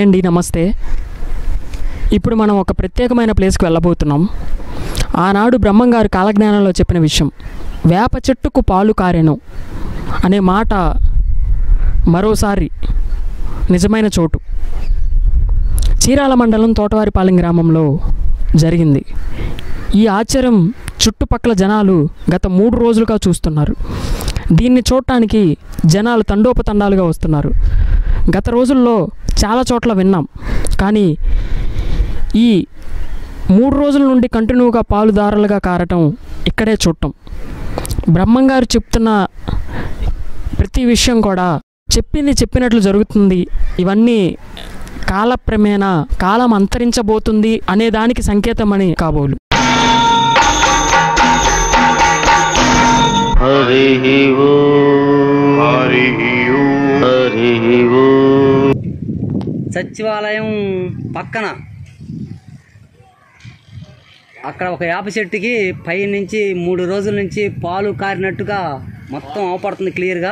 అండి నమస్తే ఇప్పుడు మనం ఒక ప్రత్యేకమైన ప్లేస్కి వెళ్ళబోతున్నాం ఆనాడు బ్రహ్మంగారు కాలజ్ఞానంలో చెప్పిన విషయం వేప చెట్టుకు పాలు కారెను అనే మాట మరోసారి నిజమైన చోటు చీరాల మండలం తోటవారిపాలెం గ్రామంలో జరిగింది ఈ ఆశ్చర్యం చుట్టుపక్కల జనాలు గత మూడు రోజులుగా చూస్తున్నారు దీన్ని చూడటానికి జనాలు తండోపతండాలుగా వస్తున్నారు గత రోజుల్లో చాలా చోట్ల విన్నాం కానీ ఈ మూడు రోజుల నుండి కంటిన్యూగా పాలుదారులుగా కారటం ఇక్కడే చూడటం బ్రహ్మంగారు చెప్తున్న ప్రతి విషయం కూడా చెప్పింది చెప్పినట్లు జరుగుతుంది ఇవన్నీ కాలక్రమేణా కాలం అంతరించబోతుంది అనే దానికి సంకేతమని కాబోలు హరి ఓ హరి హరి ఓ సచివాలయం పక్కన అక్కడ ఒక వేప చెట్టుకి పై నుంచి మూడు రోజుల నుంచి పాలు కారినట్టుగా మొత్తం అవపడుతుంది క్లియర్గా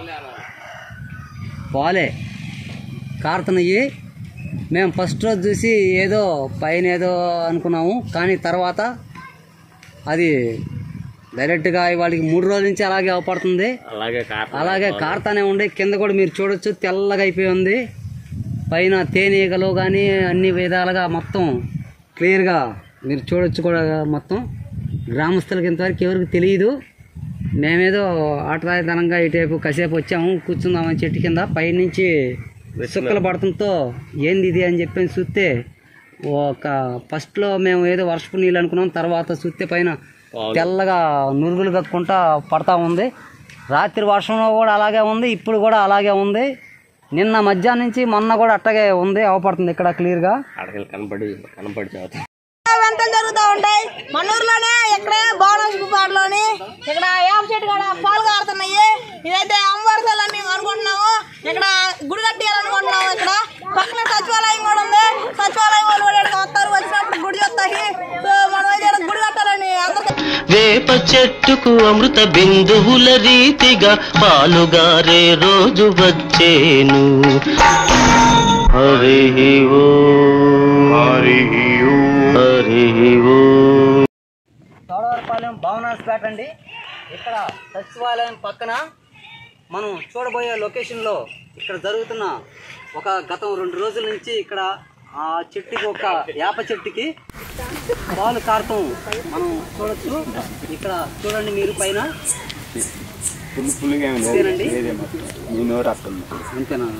పాలే కారుతున్నాయి మేము ఫస్ట్ రోజు చూసి ఏదో పైన ఏదో అనుకున్నాము కానీ తర్వాత అది డైరెక్ట్గా వాళ్ళకి మూడు రోజుల నుంచి అలాగే అవపడుతుంది అలాగే అలాగే కారుతానే ఉండి కింద కూడా మీరు చూడొచ్చు తెల్లగా అయిపోయి ఉంది పైన తేనీగలు కానీ అన్ని విధాలుగా మొత్తం క్లియర్గా మీరు చూడొచ్చు కూడా మొత్తం గ్రామస్తులకి ఇంతవరకు ఎవరికి తెలియదు మేమేదో ఆటరాయతనంగా ఇటువైపు కాసేపు వచ్చాము కూర్చుందామని చెట్టు కింద పైనుంచి సుక్కలు పడటంతో ఏంది ఇది అని చెప్పి చూస్తే ఒక ఫస్ట్లో మేము ఏదో వర్షపు నీళ్ళు అనుకున్నాం తర్వాత చూస్తే పైన తెల్లగా నురుగులు కక్కుంటా పడతా ఉంది రాత్రి వర్షంలో కూడా అలాగే ఉంది ఇప్పుడు కూడా అలాగే ఉంది నిన్న మధ్యాహ్నం నుంచి మొన్న కూడా అట్టగే ఉంది అవపడుతుంది ఇక్కడ క్లియర్గా అడగలు కనపడి కనపడి చదువుతాం వంటలు జరుగుతూ ఉంటాయి మన ఊర్లోనే ఇక్కడే బాణస్పాడులోని ఇక్కడ యాప చెట్టు కాడ పాలు కారుతున్నాయి ఇదైతే అమ్మవారిసలు అని మేము అనుకుంటున్నాము ఇక్కడ గుడి కట్టియాలనుకుంటున్నాము ఇక్కడ పక్కన సచివాలయం కూడా ఉంది సచివాలయం వాళ్ళు కూడా ఇక్కడికి వస్తారు వచ్చినప్పుడు గుడి చూస్తాయి సో మనం అయితే ఇక్కడ గుడి కట్టాలని అందరికీ వేప చెట్టుకు అమృత బిందువుల రీతిగా పాలుగారే రోజు వచ్చేను హరి ఓ హరి హరి ఓ తోడవరపాలెం భావనాస్పేట అండి ఇక్కడ సచివాలయం పక్కన మనం చూడబోయే లొకేషన్లో ఇక్కడ జరుగుతున్న ఒక గతం రెండు రోజుల నుంచి ఇక్కడ ఆ చెట్టుకి ఒక వేప చెట్టుకి పాలు కారతం మనం చూడొచ్చు ఇక్కడ చూడండి మీరు పైన ఇదేనండి అంతేనా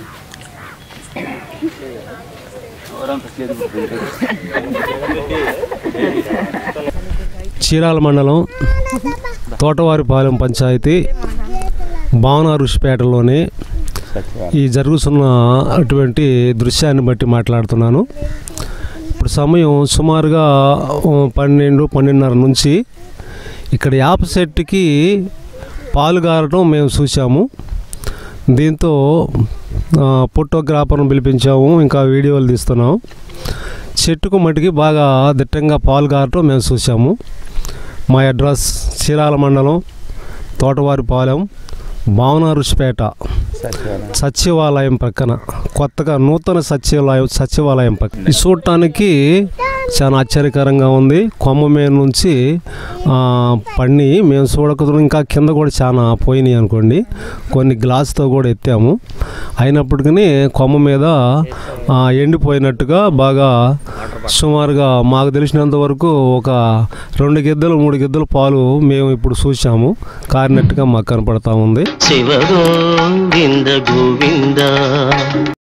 చీరాల మండలం తోటవారిపాలెం పంచాయతీ భావన ఋషిపేటలోని ఈ జరుగుతున్న అటువంటి దృశ్యాన్ని బట్టి మాట్లాడుతున్నాను ఇప్పుడు సమయం సుమారుగా ఆ, పన్నెండు పన్నెండున్నర నుంచి ఇక్కడ యాప చెట్టుకి పాలు గారడం మేము చూసాము దీంతో ఆ, ఫోటోగ్రాఫర్ను పిలిపించాము ఇంకా వీడియోలు తీస్తున్నాము చెట్టుకు మట్టికి బాగా దిట్టంగా పాలు గారటం మేము చూసాము మా అడ్రస్ చీరాల మండలం తోటవారిపాలెం భావన ఋషిపేట సచివాలయం పక్కన కొత్తగా నూతన సచివాలయం సచివాలయం పక్కన ఇది చూడటానికి చాలా ఆశ్చర్యకరంగా ఉంది కొమ్మ మీద నుంచి ఆ, పడిని మేము చూడక ఇంకా కింద కూడా చాలా పోయినాయి అనుకోండి కొన్ని గ్లాస్తో కూడా ఎత్తాము అయినప్పటికీ కొమ్మ మీద ఆ, ఎండిపోయినట్టుగా బాగా సుమారుగా మాకు తెలిసినంత వరకు ఒక రెండు గిద్దలు మూడు గిద్దలు పాలు మేము ఇప్పుడు చూసాము కారినట్టుగా మాకు కనపడతా ఉంది శివ గోవింద గోవింద